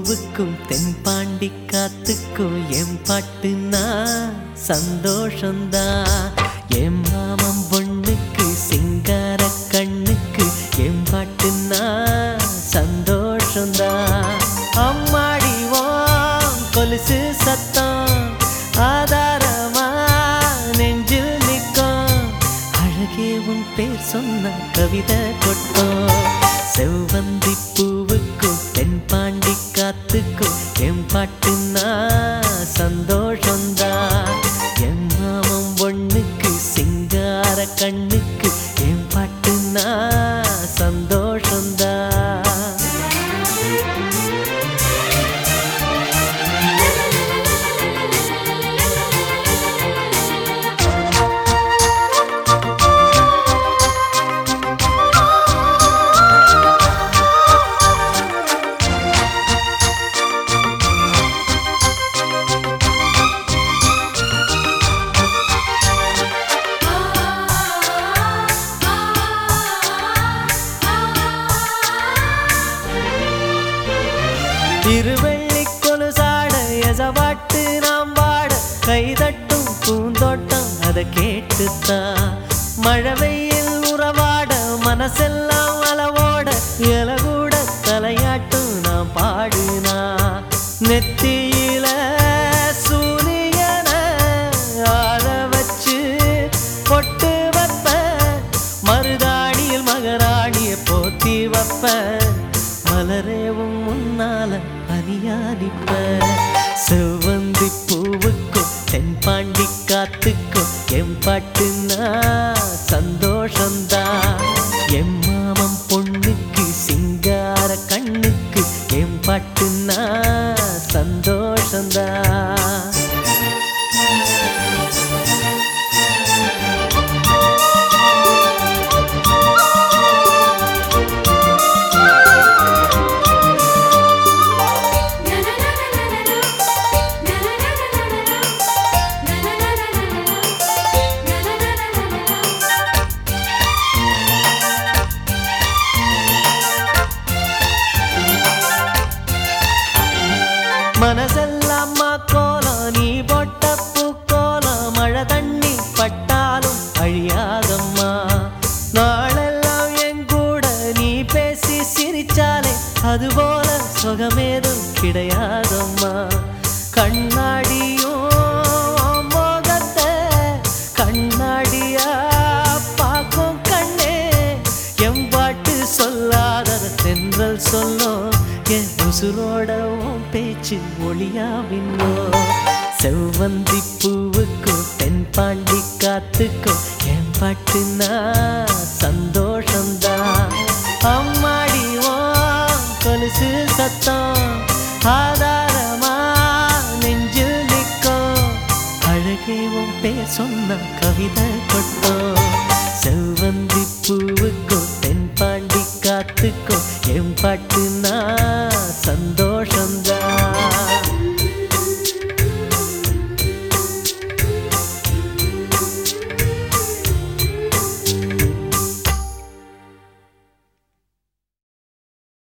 பூவுக்கும் தென்பாண்டி காத்துக்கும் என் பாட்டுனா சந்தோஷந்தான் என் மாமன் பொண்ணுக்கு சிங்கார கண்ணுக்கு என் பாட்டுனா சந்தோஷந்தான் அம்மாடி வாம் கொலுசு சத்தம் ஆதாரமா நெஞ்சில் நிற்கும் அழகே உன் பேர் சொன்ன கவிதை கொட்டும் செவ்வந்தி பூவுக்கும் தென்பாண்டி காத்துக்கும் என் பாட்டுனா சந்தோஷந்தான் என் மாமன் பொண்ணுக்கு சிங்கார கண்ணுக்கு என் பாட்டுனா சந்தோஷந்தான் திருவள்ளி கொலுசாட எசவாட்டு நாம் வாட கைதட்டும் பூந்தோட்டம் அதை கேட்டுத்தான் மழை வெயில் உறவாட மனசெல்லாம் அளவோட இலகூட தலையாட்டும் நான் பாடுனா நெத்தியில சூரியன ஆள வச்சு பொட்டு வைப்பேன் மருதாணியில் மகராணிய போத்தி வைப்பேன் மலரேவும் முன்னால பனியாடிப்ப செவ்வந்தி பூவுக்கும் தென்பாண்டி காத்துக்கும் என் பாட்டுனா சந்தோஷந்தான் என் மாமன் பொண்ணுக்கு சிங்கார கண்ணுக்கு என் பாட்டுனா சந்தோஷந்தான் மனசெல்லாம் கோலம் நீ போட்ட பூக்கோலம் மழை தண்ணி பட்டாலும் அழியாதம்மா நாளெல்லாம் என் கூட நீ பேசி சிரிச்சாலே அதுபோல சுகமேதும் கிடையாதம்மா கண்ணாடியும் உன் முகத்தை கண்ணாடியா பார்க்கும் கண்ணே என் பாட்டு சொல்லாத தென்றல் சொல்லும் என் உசுரோட உன் பேச்சு ஒளியாவின்னோ செவ்வந்தி பூவுக்கும் தென்பாண்டி காத்துக்கும் என் பாட்டுனா சந்தோஷந்தான் அம்மாடி உன் கொலுசு சத்தம் ஆதாரமா நெஞ்சில் நிற்கும் அழகே உன் பேர் சொன்ன கவிதை கொட்டும் செவ்வந்தி பூவு